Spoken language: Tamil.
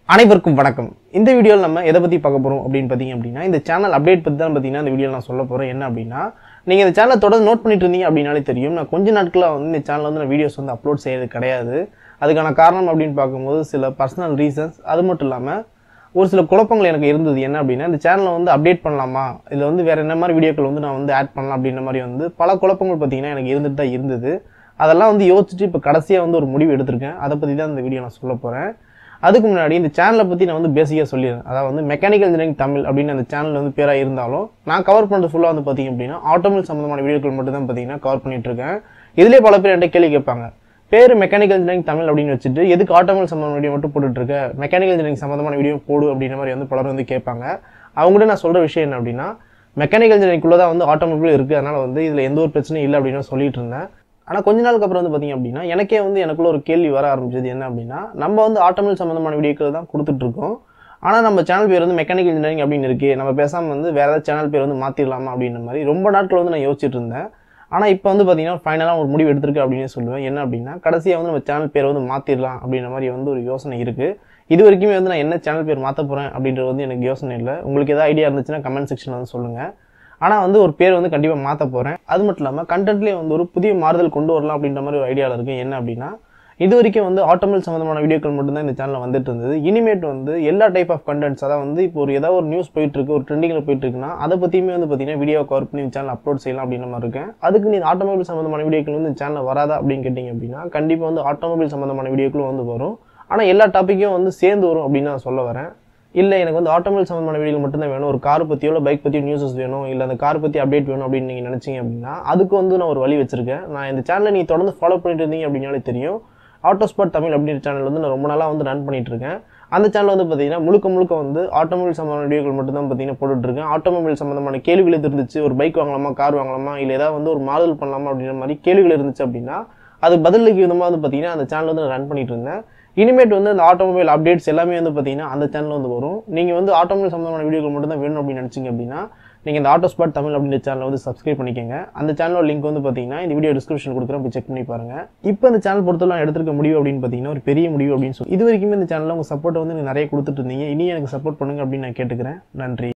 அனைவருக்கும் வணக்கம் இந்த வீடியோவில் நம்ம எதை பற்றி பார்க்க போகிறோம் அப்படின்னு பார்த்தீங்க அப்படின்னா இந்த சேனல் அப்டேட் பற்றி தான் பார்த்தீங்கன்னா இந்த வீடியோ நான் சொல்ல போகிறேன் என்ன அப்படின்னா நீங்கள் இந்த சேனலை தொடர்ந்து நோட் பண்ணிட்டு இருந்தீங்க அப்படின்னாலே தெரியும் நான் கொஞ்ச நாட்களாக வந்து இந்த சேனலில் வந்து நான் வீடியோஸ் வந்து அப்லோட் செய்யறது கிடையாது அதுக்கான காரணம் அப்படின்னு பார்க்கும்போது சில பர்சனல் ரீசன்ஸ் அது மட்டும் இல்லாமல் ஒரு சில குழப்பங்கள் எனக்கு இருந்தது என்ன அப்படின்னா இந்த சேனலை வந்து அப்டேட் பண்ணலாமா இதில் வந்து வேறு என்ன மாதிரி வீடியோக்கள் வந்து நான் வந்து ஆட் பண்ணலாம் அப்படின்ற மாதிரி வந்து பல குழப்பங்கள் பார்த்தீங்கன்னா எனக்கு இருந்துட்டு தான் இருந்தது அதெல்லாம் வந்து யோசிச்சுட்டு இப்போ கடைசியாக வந்து ஒரு முடிவு எடுத்திருக்கேன் அதை பற்றி தான் இந்த வீடியோ நான் சொல்ல போகிறேன் அதுக்கு முன்னாடி இந்த சேனலை பற்றி நான் வந்து பேசிக்காக சொல்லிடுறேன் அதாவது வந்து மெக்கானிக்கல் இன்ஜினியரிங் தமிழ் அப்படின்னு அந்த சேனல் வந்து பேராக இருந்தாலும் நான் கவர் பண்ணுறது ஃபுல்லாக வந்து பார்த்தீங்க அப்படின்னா ஆட்டோமொபைல் சம்மந்தமான வீடியோக்கள் மட்டும் தான் பார்த்தீங்கன்னா கவர் பண்ணிட்டு இருக்கேன் இதுலேயே பல பேர் என்கிட்ட கேள்வி கேட்பாங்க பேர் மெக்கானிக்கல் இன்ஜினியரிங் தமிழ் அப்படின்னு வச்சுட்டு எதுக்கு ஆட்டோமொபைல் சம்மந்தமான வீடியோ மட்டும் போட்டுட்டு இருக்க மெக்கானிக்கல் இன்ஜினியரிங் சம்மந்தமான வீடியோ போடு அப்படின்ற மாதிரி வந்து பலர் வந்து கேட்பாங்க அவங்ககிட்ட நான் சொல்கிற விஷயம் என்ன அப்படின்னா மெக்கானிக்கல் இன்ஜினியரிங்குள்ளே தான் வந்து ஆட்டோமொபைல் இருக்குது அதனால் வந்து இதில் எந்த ஒரு பிரச்சனையும் இல்லை அப்படின்னு சொல்லிட்டு இருந்தேன் ஆனால் கொஞ்ச நாளுக்கு அப்புறம் வந்து பார்த்தீங்க அப்படின்னா எனக்கே வந்து எனக்குள்ள ஒரு கேள்வி வர ஆரம்பிச்சது என்ன அப்படின்னா நம்ம வந்து ஆட்டோமொபைல் சம்மந்தமான வீடியோக்கள் தான் கொடுத்துட்ருக்கோம் ஆனால் நம்ம சேனல் பேர் வந்து மெக்கானிக்கல் இன்ஜினியரிங் அப்படின்னு இருக்கு நம்ம பேசாமல் வந்து வேறு ஏதாவது சேனல் பேர் வந்து மாற்றிடலாமா அப்படின்ற மாதிரி ரொம்ப நாட்கள் வந்து நான் யோசிச்சுட்டு இருந்தேன் ஆனால் இப்போ வந்து பார்த்தீங்கன்னா ஃபைனலாக ஒரு முடிவு எடுத்திருக்கு அப்படின்னு சொல்லுவேன் என்ன அப்படின்னா கடைசியாக வந்து நம்ம சேனல் பேர் வந்து மாற்றிடலாம் அப்படின்ற மாதிரி வந்து ஒரு யோசனை இருக்குது இது வரைக்குமே வந்து நான் என்ன சேனல் பேர் மாற்ற போகிறேன் அப்படின்றது வந்து எனக்கு யோசனை இல்லை உங்களுக்கு ஏதாவது ஐடியா இருந்துச்சுன்னா கமெண்ட் செக்ஷனில் வந்து சொல்லுங்கள் ஆனால் வந்து ஒரு பேர் வந்து கண்டிப்பாக மாற்ற போகிறேன் அது மட்டும் இல்லாமல் கண்டென்ட்லேயே வந்து ஒரு புதிய மாறுதல் கொண்டு வரலாம் அப்படின்ற மாதிரி ஒரு ஐடியாவில் இருக்குது என்ன அப்படின்னா இது வரைக்கும் வந்து ஆட்டோமொபைல் சம்மந்தமான வீடியோக்கள் மட்டும்தான் இந்த சேனலில் வந்துட்டு இருந்தது இனிமேட் வந்து எல்லா டைப் ஆஃப் கண்டென்ட்ஸ் அதாவது வந்து இப்போ ஒரு ஏதாவது ஒரு நியூஸ் போயிட்டு இருக்கு ஒரு ட்ரெண்டிங்கில் போயிட்டு இருக்குன்னா அதை பற்றியுமே வந்து பார்த்தீங்கன்னா வீடியோ கவர் பண்ணி சேனல் அப்லோட் செய்யலாம் அப்படின்ற மாதிரி இருக்கேன் அதுக்கு நீ ஆட்டோமொபைல் சம்மந்தமான வீடியோக்கள் வந்து இந்த சேனலில் வராதா அப்படின்னு கேட்டிங்க அப்படின்னா கண்டிப்பாக வந்து ஆட்டோமொபைல் சம்மந்தமான வீடியோக்களும் வந்து வரும் ஆனால் எல்லா டாப்பிக்கும் வந்து சேர்ந்து வரும் அப்படின்னு நான் சொல்ல வரேன் இல்லை எனக்கு வந்து ஆட்டோமொபைல் சம்மந்தமான வீடியோ மட்டும்தான் வேணும் ஒரு கார் பற்றியோ இல்லை பைக் பற்றியோ நியூஸஸ் வேணும் இல்லை அந்த கார் பற்றி அப்டேட் வேணும் அப்படின்னு நீங்கள் நினச்சிங்க அப்படின்னா அதுக்கு வந்து நான் ஒரு வழி வச்சிருக்கேன் நான் இந்த சேனலை நீ தொடர்ந்து ஃபாலோ பண்ணிட்டு இருந்தீங்க அப்படின்னாலே தெரியும் ஆட்டோஸ்பாட் தமிழ் அப்படின்ற சேனல் வந்து நான் ரொம்ப நாளாக வந்து ரன் பண்ணிட்டு இருக்கேன் அந்த சேனல் வந்து பார்த்தீங்கன்னா முழுக்க முழுக்க வந்து ஆட்டோமொபைல் சம்மந்தமான வீடியோக்கள் மட்டும் தான் பார்த்தீங்கன்னா போட்டுட்டு இருக்கேன் ஆட்டோமொபைல் சம்மந்தமான கேள்விகள் இருந்துச்சு ஒரு பைக் வாங்கலாமா கார் வாங்கலாமா இல்லை ஏதாவது வந்து ஒரு மாடல் பண்ணலாமா அப்படின்ற மாதிரி கேள்விகள் இருந்துச்சு அப்படின்னா அது பதிலுக்கு விதமாக வந்து பார்த்தீங்கன்னா அந்த சேனல் வந்து நான் ரன் பண்ணிட்டு இருந்தேன் இனிமேட் வந்து அந்த ஆட்டோமொபைல் அப்டேட்ஸ் எல்லாமே வந்து பார்த்தீங்கன்னா அந்த சேனல் வந்து வரும் நீங்கள் வந்து ஆட்டோமொபைல் சம்மந்தமான வீடியோக்கள் மட்டும் தான் வேணும் அப்படின்னு நினச்சிங்க அப்படின்னா நீங்கள் இந்த ஆட்டோ ஸ்பாட் தமிழ் அப்படின்ற சேனலை வந்து சப்ஸ்கிரைப் பண்ணிக்கோங்க அந்த சேனலோட லிங்க் வந்து பார்த்தீங்கன்னா இந்த வீடியோ டிஸ்கிரிப்ஷன் கொடுக்குறேன் போய் செக் பண்ணி பாருங்க இப்போ இந்த சேனல் பொறுத்தவரை நான் எடுத்திருக்க முடிவு அப்படின்னு பார்த்தீங்கன்னா ஒரு பெரிய முடிவு அப்படின்னு சொல்லி இது வரைக்குமே இந்த சேனலில் உங்கள் சப்போர்ட்டை வந்து எனக்கு நிறைய கொடுத்துட்டு இருந்தீங்க இனி எனக்கு சப்போர்ட் பண்ணுங்க அப்படின்னு நான் கேட்டுக்கிறேன் நன்றி